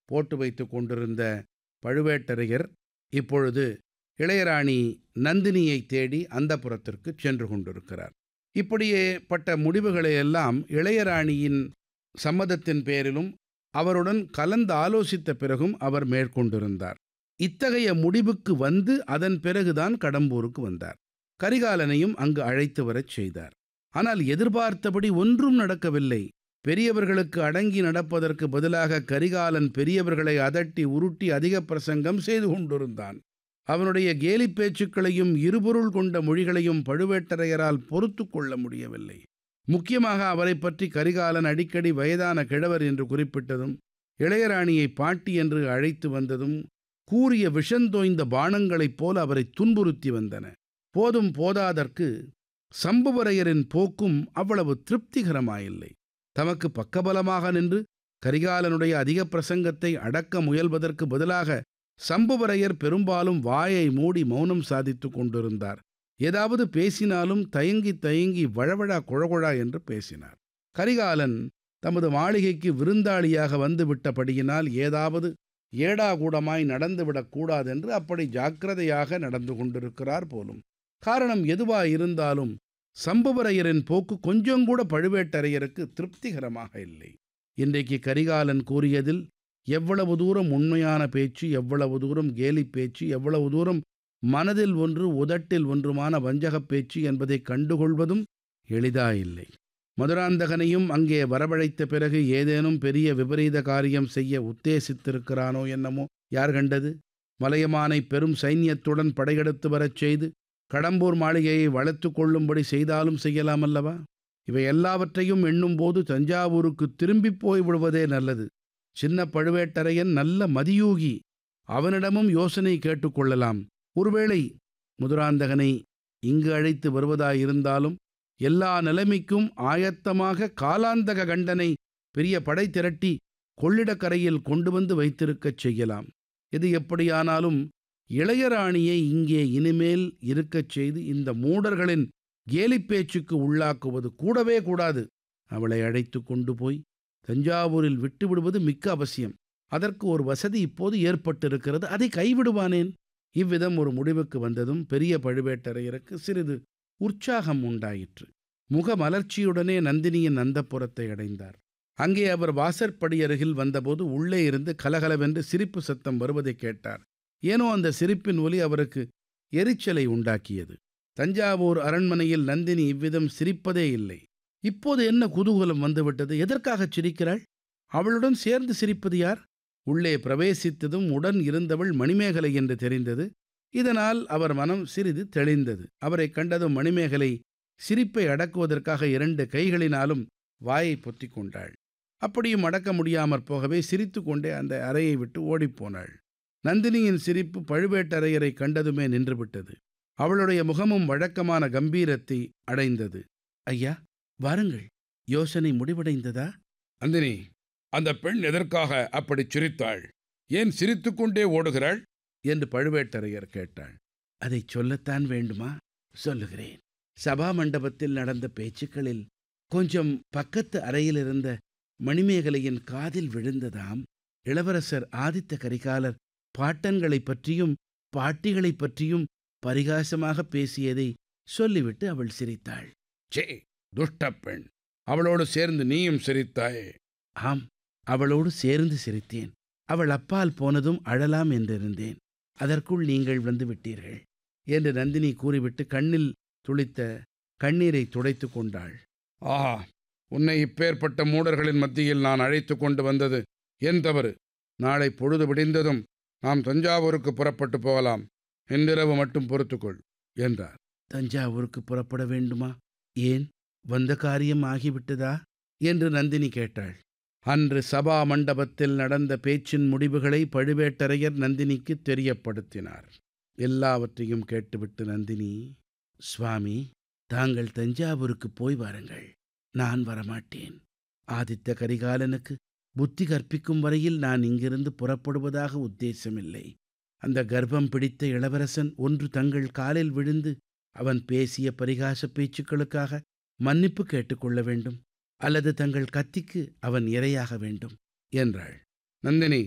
போட்டு வைத்து கொண்டிருந்த பழுவேட்டரையர் இப்பொழுது இளையராணி நந்தினியை தேடி அந்தப்புறத்திற்கு சென்று கொண்டிருக்கிறார் இப்படியே பட்ட முடிவுகளை எல்லாம் இளையராணியின் சம்மதத்தின் பேரிலும் அவருடன் கலந்து ஆலோசித்த பிறகும் அவர் மேற்கொண்டிருந்தார் இத்தகைய முடிவுக்கு வந்து அதன் பிறகுதான் கடம்பூருக்கு வந்தார் கரிகாலனையும் அங்கு அழைத்து வரச் செய்தார் ஆனால் எதிர்பார்த்தபடி ஒன்றும் நடக்கவில்லை பெரியவர்களுக்கு அடங்கி நடப்பதற்கு பதிலாக கரிகாலன் பெரியவர்களை அதட்டி உருட்டி அதிக பிரசங்கம் செய்து கொண்டிருந்தான் அவனுடைய கேலிப் பேச்சுக்களையும் இருபொருள் கொண்ட மொழிகளையும் பழுவேட்டரையரால் பொறுத்து கொள்ள முடியவில்லை முக்கியமாக அவரை பற்றி கரிகாலன் அடிக்கடி வயதான கிழவர் என்று குறிப்பிட்டதும் இளையராணியை பாட்டி என்று அழைத்து வந்ததும் கூறிய விஷந்தோய்ந்த பானங்களைப் போல அவரை துன்புறுத்தி வந்தன போதும் போதாதற்கு சம்புவரையரின் போக்கும் அவ்வளவு திருப்திகரமாயில்லை தமக்கு பக்கபலமாக நின்று கரிகாலனுடைய அதிக பிரசங்கத்தை அடக்க முயல்வதற்கு பதிலாக சம்புவரையர் பெரும்பாலும் வாயை மூடி மௌனம் சாதித்து கொண்டிருந்தார் ஏதாவது பேசினாலும் தயங்கி தயங்கி வழவழா குழகுழா என்று பேசினார் கரிகாலன் தமது மாளிகைக்கு விருந்தாளியாக வந்து விட்டபடியினால் ஏதாவது ஏடாகூடமாய் நடந்துவிடக் கூடாதென்று அப்படி ஜாக்கிரதையாக நடந்து கொண்டிருக்கிறார் போலும் காரணம் எதுவாயிருந்தாலும் சம்புவரையரின் போக்கு கொஞ்சம் கூட பழுவேட்டரையருக்கு திருப்திகரமாக இல்லை இன்றைக்கு கரிகாலன் கூறியதில் எவ்வளவு தூரம் உண்மையான பேச்சு எவ்வளவு தூரம் கேலி பேச்சு எவ்வளவு தூரம் மனதில் ஒன்று உதட்டில் ஒன்றுமான வஞ்சகப் பேச்சு என்பதை கண்டுகொள்வதும் எளிதாயில்லை மதுராந்தகனையும் அங்கே வரவழைத்த பிறகு ஏதேனும் பெரிய விபரீத காரியம் செய்ய உத்தேசித்திருக்கிறானோ என்னமோ யார் கண்டது மலையமானை பெரும் சைன்யத்துடன் படையெடுத்து வரச் செய்து கடம்பூர் மாளிகையை வளர்த்து கொள்ளும்படி செய்தாலும் செய்யலாம் அல்லவா இவை எல்லாவற்றையும் எண்ணும்போது தஞ்சாவூருக்கு திரும்பி போய் விடுவதே நல்லது சின்ன பழுவேட்டரையன் நல்ல மதியூகி அவனிடமும் யோசனை கேட்டுக்கொள்ளலாம் ஒருவேளை முதுராந்தகனை இங்கு அழைத்து வருவதாயிருந்தாலும் எல்லா நிலைமைக்கும் ஆயத்தமாக காலாந்தக கண்டனை பெரிய படை திரட்டி கொள்ளிடக்கரையில் கொண்டு வந்து வைத்திருக்கச் செய்யலாம் இது எப்படியானாலும் இளையராணியை இங்கே இனிமேல் இருக்கச் செய்து இந்த மூடர்களின் கேலிப் பேச்சுக்கு உள்ளாக்குவது கூடவே கூடாது அவளை அழைத்து கொண்டு போய் தஞ்சாவூரில் விட்டுவிடுவது மிக்க அவசியம் அதற்கு ஒரு வசதி இப்போது ஏற்பட்டிருக்கிறது அதை கைவிடுவானேன் இவ்விதம் ஒரு முடிவுக்கு வந்ததும் பெரிய பழுவேட்டரையருக்கு சிறிது உற்சாகம் உண்டாயிற்று முகமலர்ச்சியுடனே நந்தினியின் அந்தப்புறத்தை அடைந்தார் அங்கே அவர் வாசற்படி அருகில் வந்தபோது உள்ளே இருந்து கலகலவென்று சிரிப்பு சத்தம் வருவதை கேட்டார் ஏனோ அந்த சிரிப்பின் ஒலி அவருக்கு எரிச்சலை உண்டாக்கியது தஞ்சாவூர் அரண்மனையில் நந்தினி இவ்விதம் சிரிப்பதே இல்லை இப்போது என்ன குதூகலம் வந்துவிட்டது எதற்காகச் சிரிக்கிறாள் அவளுடன் சேர்ந்து சிரிப்பது யார் உள்ளே பிரவேசித்ததும் உடன் இருந்தவள் மணிமேகலை என்று தெரிந்தது இதனால் அவர் மனம் சிறிது தெளிந்தது அவரை கண்டதும் மணிமேகலை சிரிப்பை அடக்குவதற்காக இரண்டு கைகளினாலும் வாயை பொத்திக் கொண்டாள் அப்படியும் அடக்க முடியாமற் போகவே சிரித்து கொண்டே அந்த அறையை விட்டு ஓடிப்போனாள் நந்தினியின் சிரிப்பு பழுவேட்டரையரை கண்டதுமே நின்றுவிட்டது அவளுடைய முகமும் வழக்கமான கம்பீரத்தை அடைந்தது ஐயா வாருங்கள் யோசனை முடிவடைந்ததா நந்தினி அந்த பெண் எதற்காக அப்படி சிரித்தாள் ஏன் சிரித்துக்கொண்டே ஓடுகிறாள் என்று பழுவேட்டரையர் கேட்டாள் அதை சொல்லத்தான் வேண்டுமா சொல்லுகிறேன் சபா மண்டபத்தில் நடந்த பேச்சுக்களில் கொஞ்சம் பக்கத்து அறையில் இருந்த மணிமேகலையின் காதில் விழுந்ததாம் இளவரசர் ஆதித்த கரிகாலர் பாட்டன்களைப் பற்றியும் பாட்டிகளைப் பற்றியும் பரிகாசமாக பேசியதை சொல்லிவிட்டு அவள் சிரித்தாள் சே துஷ்ட பெண் அவளோடு சேர்ந்து நீயும் சிரித்தாயே ஆம் அவளோடு சேர்ந்து சிரித்தேன் அவள் அப்பால் போனதும் அழலாம் என்றிருந்தேன் அதற்குள் நீங்கள் வந்து விட்டீர்கள் என்று நந்தினி கூறிவிட்டு கண்ணில் துளித்த கண்ணீரை துடைத்து கொண்டாள் ஆஹா உன்னை இப்பேற்பட்ட மூடர்களின் மத்தியில் நான் அழைத்து கொண்டு வந்தது என் தவறு நாளை பொழுது விடிந்ததும் நாம் தஞ்சாவூருக்கு புறப்பட்டு போகலாம் இன்றிரவு மட்டும் பொறுத்துக்கொள் என்றார் தஞ்சாவூருக்கு புறப்பட வேண்டுமா ஏன் வந்த காரியம் ஆகிவிட்டதா என்று நந்தினி கேட்டாள் அன்று சபா மண்டபத்தில் நடந்த பேச்சின் முடிவுகளை பழுவேட்டரையர் நந்தினிக்கு தெரியப்படுத்தினார் எல்லாவற்றையும் கேட்டுவிட்டு நந்தினி சுவாமி தாங்கள் தஞ்சாவூருக்கு போய் வாருங்கள் நான் வரமாட்டேன் ஆதித்த கரிகாலனுக்கு புத்தி கற்பிக்கும் வரையில் நான் இங்கிருந்து புறப்படுவதாக உத்தேசமில்லை அந்த கர்ப்பம் பிடித்த இளவரசன் ஒன்று தங்கள் காலில் விழுந்து அவன் பேசிய பரிகாச பேச்சுக்களுக்காக மன்னிப்பு கேட்டுக்கொள்ள வேண்டும் அல்லது தங்கள் கத்திக்கு அவன் இரையாக வேண்டும் என்றாள் நந்தினி